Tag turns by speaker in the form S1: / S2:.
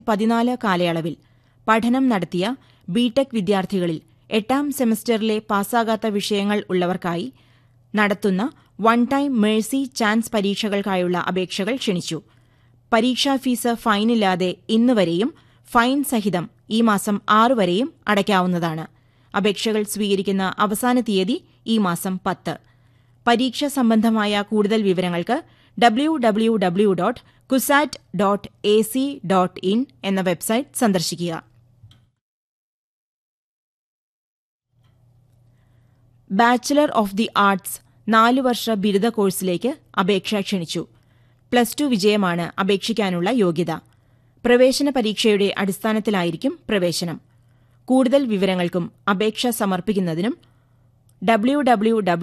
S1: പതിനാല് കാലയളവിൽ പഠനം നടത്തിയ ബിടെക് വിദ്യാർത്ഥികളിൽ എട്ടാം സെമസ്റ്ററിലെ പാസ്സാകാത്ത വിഷയങ്ങൾ ഉള്ളവർക്കായി നടത്തുന്ന വൺ ടൈം മേഴ്സി ചാൻസ് പരീക്ഷകൾക്കായുള്ള അപേക്ഷകൾ ക്ഷണിച്ചു പരീക്ഷാ ഫീസ് ഫൈനില്ലാതെ ഇന്നുവരെയും ഫൈൻ സഹിതം ഈ മാസം ആറ് വരെയും അടയ്ക്കാവുന്നതാണ് അപേക്ഷകൾ സ്വീകരിക്കുന്ന അവസാന തീയതി ഈ മാസം പത്ത് പരീക്ഷ സംബന്ധമായ കൂടുതൽ വിവരങ്ങൾക്ക് W W W dot Cusat dot A C dot in എന്ന വെബ്സൈറ്റ് സന്ദർശിക്കുക ബാച്ചിലർ ഓഫ് ദി ആർട്സ് നാല് വർഷ ബിരുദ കോഴ്സിലേക്ക് അപേക്ഷ ക്ഷണിച്ചു പ്ലസ് ടു വിജയമാണ് അപേക്ഷിക്കാനുള്ള യോഗ്യത പ്രവേശന പരീക്ഷയുടെ അടിസ്ഥാനത്തിലായിരിക്കും പ്രവേശനം കൂടുതൽ വിവരങ്ങൾക്കും അപേക്ഷ സമർപ്പിക്കുന്നതിനും ഡബ്ല്യു ഡബ്ല്യു